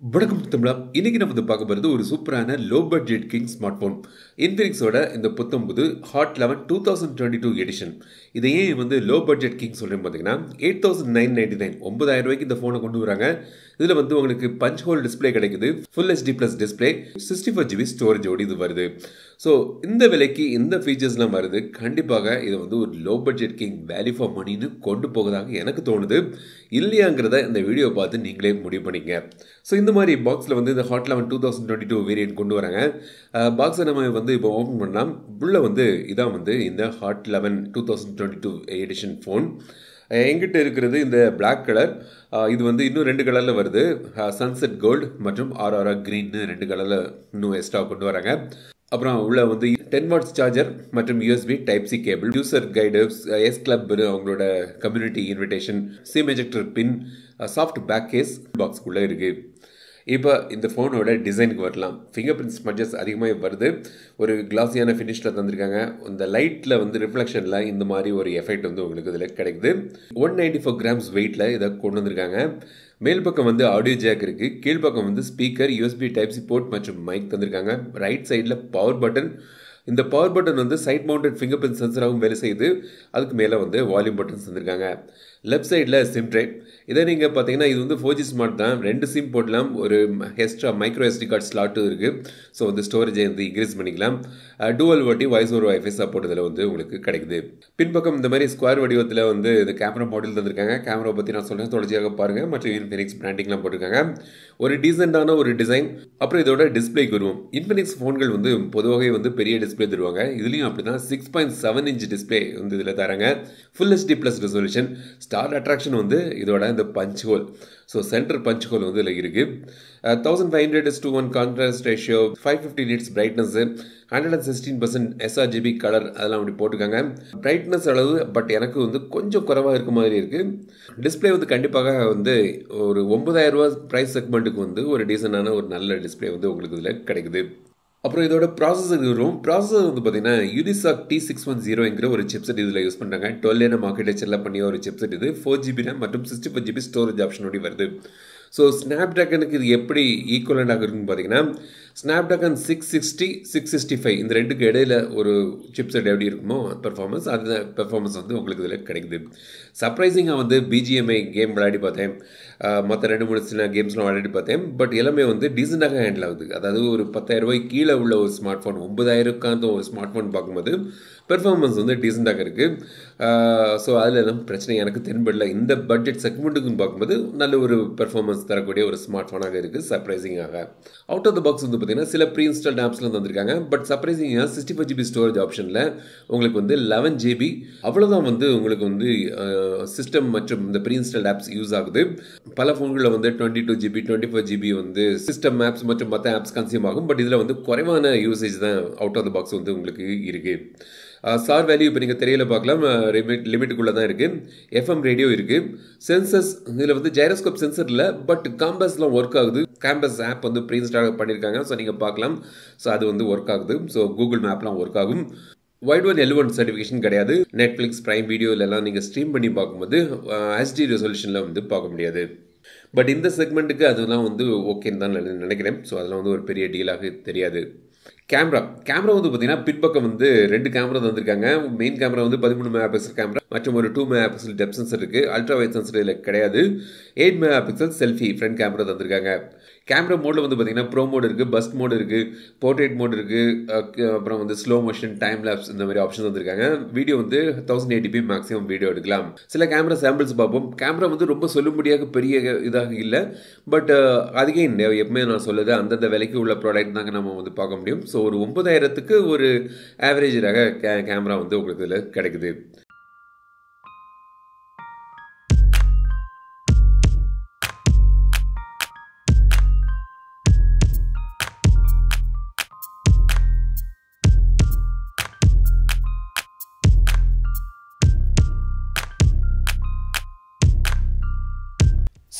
வணக்கம் தமிழா இன்னைக்கு நம்ம வந்து பார்க்க போகிறது ஒரு சூப்பரான low budget king smart phone இன்ஃபினிக்ஸோட இந்த புத்தம்புது hot eleven two thousand twenty two edition இதை ஏன் வந்து லோ பட்ஜெட் கிங் சொல்கிறேன் பார்த்தீங்கன்னா eight thousand nine ninety nine ஒன்பதாயிரம் ரூபாய்க்கு இந்த ஃபோனை கொண்டு வராங்க இதில் வந்து உங்களுக்கு பஞ்ச் ஹோல் டிஸ்பிளே கிடைக்குது full HD plus display sixty four GB ஸ்டோரேஜோடு இது வருது ஸோ இந்த விலைக்கு இந்த ஃபீச்சர்ஸ்லாம் வருது கண்டிப்பாக இது வந்து ஒரு low budget king value for மணின்னு கொண்டு போவதாக எனக்கு தோணுது இல்லையாங்கிறத இந்த வீடியோ பார்த்து நீங்களே முடிவு பண்ணிங்க ஸோ இந்த மாதிரி பாக்ஸில் வந்து இந்த hot eleven two thousand twenty two variant கொண்டு வராங்க பாக்ஸை நம்ம வந்து இப்போ ஓப்பன் பண்ணலாம் உள்ள வந்து இதான் வந்து இந்த hot eleven two thousand twenty two edition phone எங்கிட்ட இருக்கிறது இந்த பிளாக் கலர் இது வந்து இன்னும் ரெண்டு கலரில் வருது சன்செட் கோல்டு மற்றும் ஆர்ஆர்ஆர் க்ரீன்னு ரெண்டு கலரில் இன்னும் எக்ஸ்ட்ரா கொண்டு வராங்க அப்புறம் உள்ள வந்து டென் வாட்ஸ் சார்ஜர் மற்றும் USB type C cable user guide எஸ் கிளப் அவங்களோட community invitation sim ejector pin soft back case பாக்ஸ்க்குள்ளே இருக்குது இப்போ இந்த ஃபோனோட டிசைனுக்கு வரலாம் ஃபிங்கர் பிரிண்ட் ஸ்மட்ஜஸ் அதிகமாக வருது ஒரு கிளாஸியான ஃபினிஷில் தந்திருக்காங்க இந்த லைட்டில் வந்து ரிஃப்ளெக்ஷனில் இந்த மாதிரி ஒரு எஃபெக்ட் வந்து உங்களுக்கு இதில் கிடைக்குது ஒன் நைன்டி ஃபோர் கிராம்ஸ் வெயிட்டில் இதை கொண்டு வந்திருக்காங்க மேல் பக்கம் வந்து ஆடியோ ஜேக் இருக்குது கீழ்ப்பக்கம் வந்து speaker USB type C port மற்றும் மைக் தந்திருக்காங்க ரைட் சைடில் பவர் பட்டன் இந்த பவர் பட்டன் வந்து சைட் மவுண்டட் ஃபிங்கர் பிரிண்ட் சென்சராகவும் வேலை செய்யுது அதுக்கு மேலே வந்து வால்யூம் பட்டன்ஸ் தந்திருக்காங்க லெஃப்ட் சைடில் சிம் ட்ரை இதை நீங்கள் பார்த்தீங்கன்னா இது வந்து ஃபோர் ஜி ஸ்மார்ட் தான் ரெண்டு சிம் போடலாம் ஒரு எக்ஸ்ட்ரா மைக்ரோ எஸ்டி கார்டு ஸ்லாட்டும் இருக்குது ஸோ வந்து ஸ்டோரேஜை வந்து இன்க்ரீஸ் பண்ணிக்கலாம் டூவல் வட்டி வாய்ஸ் ஒரு வைஃபை சப்போர்ட் இதில் வந்து உங்களுக்கு கிடைக்குது பின்பக்கம் இந்த மாதிரி ஸ்கொயர் வடிவத்தில் வந்து இந்த கேமரா மாடல் தந்திருக்காங்க கேமரா பற்றி நான் சொல்கிறேன் தொடர்ச்சியாக பாருங்கள் மற்றும் இன்ஃபினிக்ஸ் பிராண்டிங்லாம் போட்டிருக்காங்க ஒரு டீசெண்டான ஒரு டிசைன் அப்புறம் இதோட டிஸ்பிளேக்கு வருவோம் இன்ஃபினிக்ஸ் ஃபோன்கள் வந்து பொதுவாகவே வந்து பெரிய டிஸ்பிளே தருவாங்க இதுலேயும் அப்படி தான் six point seven inch display வந்து இதில் தராங்க full HD plus resolution star attraction வந்து இதோட இந்த punch hole so center punch hole வந்து இதில் இருக்குது thousand five hundred is to one contrast ratio five fifty nits brightness hundred and sixteen percent sRGB colour அதெல்லாம் அப்படி போட்டிருக்காங்க பிரைட்னஸ் அளவு பட் எனக்கு வந்து கொஞ்சம் குறைவாக இருக்க மாதிரி இருக்குது டிஸ்பிளே வந்து கண்டிப்பாக வந்து ஒரு ஒன்பதாயிரம் ரூபா ப்ரைஸ் செக்மெண்ட்டுக்கு வந்து ஒரு டீசெண்டான ஒரு நல்ல டிஸ்பிளே வந்து உங்களுக்கு இதில் கிடைக்குது அப்புறம் இதோட ப்ராசஸர் வரும் ப்ராசஸர் வந்து பார்த்தீங்கன்னா யூனிசாக் டி சிக்ஸ் ஒன் ஜீரோங்கிற ஒரு சிப்செட் இதில் யூஸ் பண்ணுறாங்க டுவெல் என்ன ஆர்கிடெக்சரில் பண்ணிய ஒரு சிப்செட் இது ஃபோர் ஜிபி ரேம் மற்றும் சிக்ஸ்டி ஃபோர் ஜிபி ஸ்டோரேஜ் ஆப்ஷனோட வருது ஸோ ஸ்னாப் ட்ராகனுக்கு இது எப்படி ஈக்குவலண்டாக இருக்குன்னு பார்த்தீங்கன்னா Snapdragon six sixty six sixty five இந்த ரெண்டுக்கு இடையில ஒரு சிப்செட் எப்படி இருக்குமோ பெர்ஃபார்மன்ஸ் அந்த பெர்ஃபார்மன்ஸ் வந்து உங்களுக்கு இதில் கிடைக்குது சர்ப்ரைசிங்காக வந்து பிஜிஎம்ஐ கேம் விளையாடி பார்த்தேன் மற்ற ரெண்டு மூணு சின்ன கேம்ஸ்லாம் விளையாடி பார்த்தேன் பட் எல்லாமே வந்து டீசெண்டாக ஹேண்டில் ஆகுது அதாவது ஒரு பத்தாயிரம் ரூபாய் கீழே உள்ள ஒரு ஸ்மார்ட் ஃபோன் ஒன்பதாயிரக்கான ஒரு ஸ்மார்ட் ஃபோன் பார்க்கும்போது பெர்ஃபார்மன்ஸ் வந்து டீசெண்டாக இருக்குது ஸோ அதில் எல்லாம் பிரச்சனை எனக்கு தென்படல இந்த பட்ஜெட் செக்மெண்ட்டுக்குன்னு பார்க்கும்போது நல்ல ஒரு பெர்ஃபார்மன்ஸ் தரக்கூடிய ஒரு ஸ்மார்ட் ஃபோனாக இருக்குது சர்ப்ரைசிங்காக அவுட் ஆஃப் த பாக்ஸ் வந்து பார்த்தீங்கன்னா சில ப்ரீ இன்ஸ்டால்ட் ஆப்ஸ்லாம் தந்திருக்காங்க பட் சர்ப்ரைசிங்காக சிக்ஸ்டி ஃபைவ் ஜிபி ஸ்டோரேஜ் ஆப்ஷனில் உங்களுக்கு வந்து லெவன் ஜிபி அவ்வளோதான் வந்து உங்களுக்கு வந்து சிஸ்டம் மற்றும் இந்த ப்ரீ இன்ஸ்டால்ட் ஆப்ஸ் யூஸ் ஆகுது பல ஃபோன்களில் வந்து twenty two GB twenty four GB வந்து சிஸ்டம் ஆப்ஸ் மற்றும் மற்ற ஆப்ஸ் கன்சியூம் ஆகும் பட் இதில் வந்து குறைவான யூசேஜ் தான் அவுட் ஆஃப் த பாக்ஸ் வந்து உங்களுக்கு இருக்குது சார் வேல்யூ இப்போ நீங்கள் தெரியல பார்க்கலாம் லிமிட் லிமிட்டுக்குள்ளே தான் இருக்குது எஃப்எம் ரேடியோ இருக்குது சென்சஸ் இதில் வந்து ஜைரோஸ்கோப் சென்சர் இல்லை பட் காம்பஸ்லாம் ஒர்க் ஆகுது கேம்பஸ் ஆப் வந்து ப்ரீ இன்ஸ்டால் பண்ணியிருக்காங்க ஸோ நீங்கள் பார்க்கலாம் ஸோ அது வந்து ஒர்க் ஆகுது ஸோ கூகுள் மேப்லாம் ஒர்க் ஆகும் Widevine L one certification கிடையாது நெட்ஃப்ளிக்ஸ் ப்ரைம் வீடியோலெல்லாம் நீங்கள் ஸ்ட்ரீம் பண்ணி பார்க்கும்போது ஹெச்டி ரெசல்யூஷனில் வந்து பார்க்க முடியாது பட் இந்த செக்மெண்ட்டுக்கு அதெல்லாம் வந்து ஓகேன்னு தான் நினைக்கிறேன் ஸோ அதெல்லாம் வந்து ஒரு பெரிய டீலாக தெரியாது கேமரா கேமரா வந்து பார்த்தீங்கன்னா பின்பக்கம் வந்து ரெண்டு கேமரா தந்திருக்காங்க மெயின் கேமரா வந்து பதிமூணு மெகா பிக்சல் கேமரா மற்றும் ஒரு two mega pixel depth sensor இருக்குது அல்ட்ரா வைட் சென்சர் இதில் கிடையாது eight mega pixel selfie front camera தந்திருக்காங்க கேமரா மோடில் வந்து பார்த்தீங்கன்னா ப்ரோ மோட் இருக்குது பஸ்ட் மோட் இருக்குது போர்ட்ரேட் மோட் இருக்குது அப்புறம் வந்து ஸ்லோ மோஷன் டைம் லேப்ஸ் இந்த மாதிரி ஆப்ஷன் வந்திருக்காங்க வீடியோ வந்து தௌசண்ட் எயிட்டிபி மேக்ஸிமம் வீடியோ எடுக்கலாம் சில கேமரா சாம்பிள்ஸ் பார்ப்போம் கேமரா வந்து ரொம்ப சொல்லும்படியாக பெரிய இதாக இல்லை பட் அதுக்கே எப்பவுமே நான் சொல்லுது அந்தந்த விலைக்கு உள்ள ப்ராடக்ட் தாங்க நம்ம வந்து பார்க்க முடியும் ஸோ ஒரு ஒன்பதாயிரத்துக்கு ஒரு ஆவரேஜ் ரக கே கேமரா வந்து உங்களுக்கு இதில் கிடைக்குது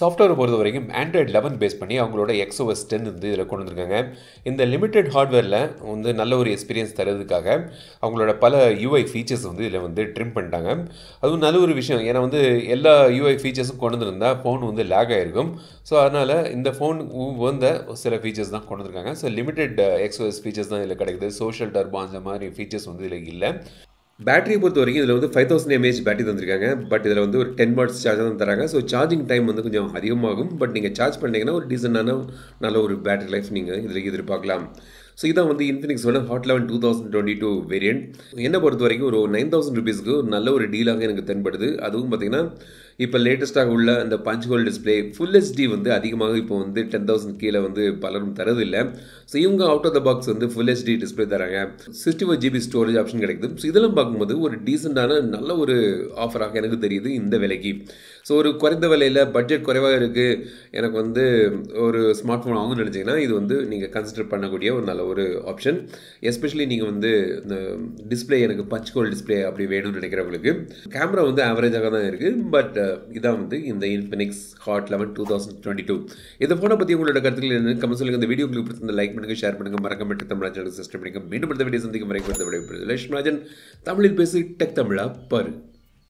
சாஃப்ட்வேரை பொறுத்த வரைக்கும் ஆண்ட்ராய்ட் லெவன் பேஸ் பண்ணி அவங்களோட எக்ஸ்ஓஎஸ் டென் வந்து இதில் கொண்டு வந்திருக்காங்க இந்த லிமிடெட் ஹார்ட்வேரில் வந்து நல்ல ஒரு எக்ஸ்பீரியன்ஸ் தரதுக்காக அவங்களோட பல யூஐ ஃபீச்சர்ஸ் வந்து இதில் வந்து ட்ரிம் பண்ணிட்டாங்க அதுவும் நல்ல ஒரு விஷயம் ஏன்னா வந்து எல்லா யூஐ ஃபீச்சர்ஸும் கொண்டு வந்திருந்தா ஃபோன் வந்து லேக் ஆகிருக்கும் ஸோ அதனால் இந்த ஃபோன் வந்த சில ஃபீச்சர்ஸ் தான் கொண்டு வந்திருக்காங்க ஸோ லிமிடெட் எக்ஸ்ஓஎஸ் ஃபீச்சர்ஸ் தான் இதில் கிடைக்குது சோஷியல் டர்போ அந்த மாதிரி ஃபீச்சர்ஸ் வந்து இதில் இல்லை பேட்டரியை பொறுத்த வரைக்கும் இதில் வந்து ஃபைவ் தௌசண்ட் எம்ஏஹெச் பேட்டரி தந்திருக்காங்க பட் இதில் வந்து ஒரு டென் வாட்ஸ் சார்ஜர் தான் தராங்க ஸோ சார்ஜிங் டைம் வந்து கொஞ்சம் அதிகமாகும் பட் நீங்கள் சார்ஜ் பண்ணிங்கன்னா ஒரு டீசெண்டான நல்ல ஒரு பேட்டரி லைஃப் நீங்கள் இதில் எதிர்பார்க்கலாம் ஸோ இதான் வந்து இன்ஃபினிக்ஸோட hot eleven two thousand twenty two variant என்னை பொறுத்த வரைக்கும் ஒரு நைன் தௌசண்ட் ருபீஸ்க்கு ஒரு நல்ல ஒரு டீலாக எனக்கு தென்படுது அதுவும் பார்த்தீங்கன்னா இப்போ லேட்டஸ்ட்டாக உள்ள அந்த punch hole display full HD வந்து அதிகமாக இப்போ வந்து டென் தௌசண்ட் கீழே வந்து பலரும் தரதில்லை ஸோ இவங்க அவுட் ஆஃப் த பாக்ஸ் வந்து ஃபுல் ஹெச்டி டிஸ்பிளே தராங்க sixty four GB storage option கிடைக்குது ஸோ இதெல்லாம் பார்க்கும்போது ஒரு டீசெண்டான நல்ல ஒரு ஆஃபராக எனக்கு தெரியுது இந்த விலைக்கு ஸோ ஒரு குறைந்த விலையில் பட்ஜெட் குறைவாக இருக்குது எனக்கு வந்து ஒரு ஸ்மார்ட் ஃபோன் வாங்கணும்னு நினச்சிங்கன்னா இது வந்து நீங்கள் கன்சிடர் பண்ணக்கூடிய ஒரு நல்ல ஒரு ஆப்ஷன் எஸ்பெஷலி நீங்கள் வந்து இந்த டிஸ்பிளே எனக்கு பஞ்ச் ஹோல் டிஸ்பிளே அப்படி வேணும்னு நினைக்கிறவங்களுக்கு கேமரா வந்து ஆவரேஜாக தான் இருக்குது பட் இதான் வந்து இந்த Infinix hot eleven two thousand twenty two இந்த ஃபோனை பற்றி உங்களோட கருத்துக்கள் என்ன கமெண்ட் சொல்லுங்கள் இந்த வீடியோ உங்களுக்கு பிடிச்சிருந்த லைக் பண்ணுங்கள் ஷேர் பண்ணுங்கள் மறக்க மட்டும் தமிழ் சேனல் சப்ஸ்கிரைப் பண்ணுங்கள் மீண்டும் அடுத்த வீடியோ சந்திக்கும் வரைக்கும் லட்சுமராஜன் தமிழில் பேசி டெக் தமிழா பாரு